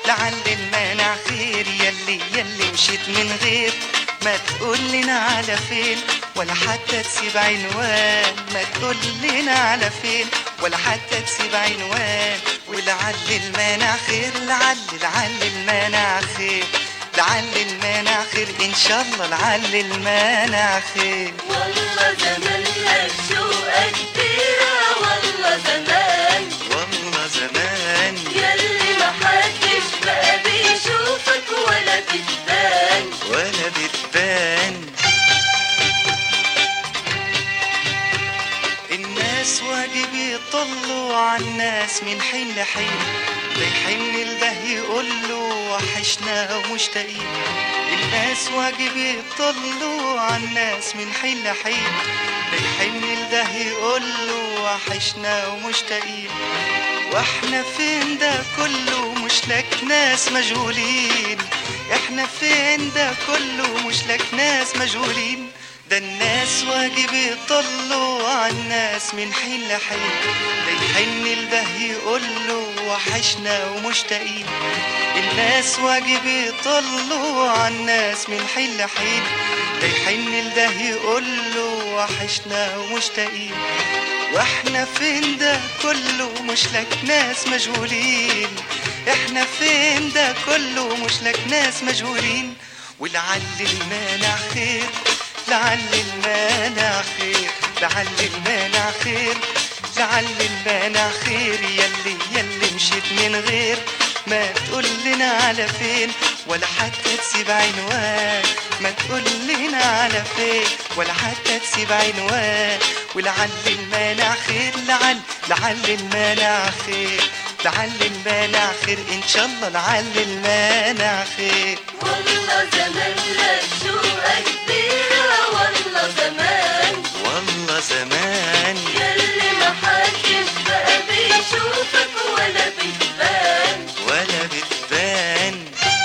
لعل المانع خير يلي يلي مشيت من غير ما تقول لنا على فين ولا حتى تسيب عنوان ما تقول لنا على فين ولا حتى تسيب عنوان ولعل المانع خير لعل لعل المانع خير لعل المانع خير ان شاء الله لعل المانع خير والله زمان الشوقة كتيرة والله زمان والله زمان يلي ما حدش بقى بيشوفك ولا بتبان ولا بتبان الناس واجب يطلوا على الناس من حين لحين بيحن الده يقول له وحشنا ومشتاقين الناس واجب يطلوا على الناس من حين لحين بيحن الده يقول له وحشنا ومشتاقين واحنا فين ده كله مش لك ناس مجهولين احنا فين ده كله مش لك ناس مجهولين ده الناس واجب يطلوا على الناس من حين لحين ده يحن الده يقول له وحشنا ومشتاقين الناس واجب يطلوا على الناس من حين لحين ده يحن الده يقول له وحشنا ومشتاقين واحنا فين ده كله مش لك ناس مجهولين احنا فين ده كله مش لك ناس مجهولين ولعل المانع خير لعل المانع خير لعل المانع خير لعل المانع خير يلي يلي مشيت من غير ما تقول لنا على فين ولا حتى تسيب عنوان ما تقول لنا على فين ولا حتى تسيب عنوان ولعل المانع خير لعل لعل المانع خير لعل المانع خير ان شاء الله لعل المانع خير والله زمان الشوقة كتيرة والله زمان والله زمان يلي ما حدش بقى بيشوفك ولا بتبان ولا بتبان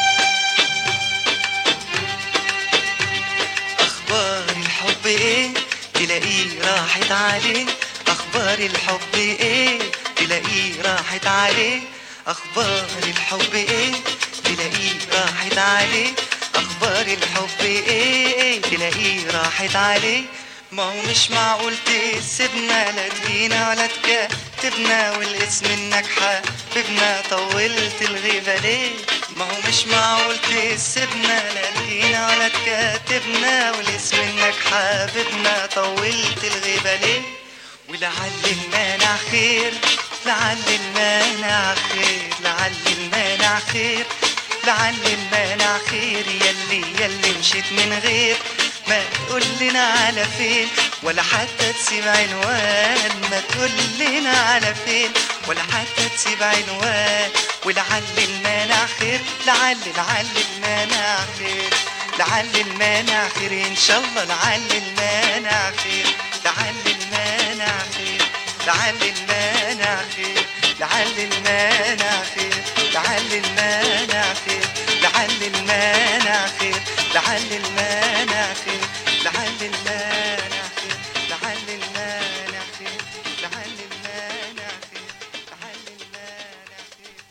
اخبار الحب ايه تلاقيه راحت عليه اخبار الحب ايه تلاقيه راحت عليه اخبار الحب ايه تلاقيه راحت عليه اخبار الحب ايه تلاقيه راحت عليه ما هو مش معقول تسيبنا لا تجينا ولا تكاتبنا والاسم انك حبيبنا طولت الغيبة ليه ما هو مش معقول تسيبنا لا تجينا ولا تكاتبنا والاسم انك حبيبنا طولت الغيبة ليه ولعل المانع خير لعل المانع خير لعل المانع خير لعل المانع خير يلي يلي مشيت من غير ما تقول لنا على فين ولا حتى تسيب عنوان ما تقول لنا على فين ولا حتى تسيب عنوان ولعل المانع خير لعل لعل المانع خير لعل المانع خير ان شاء الله لعل المانع خير لعل المانع خير لعل المانع خير لعل المانع خير لعل المانع خير لعل المانع خير لعل المانع خير لعل المانع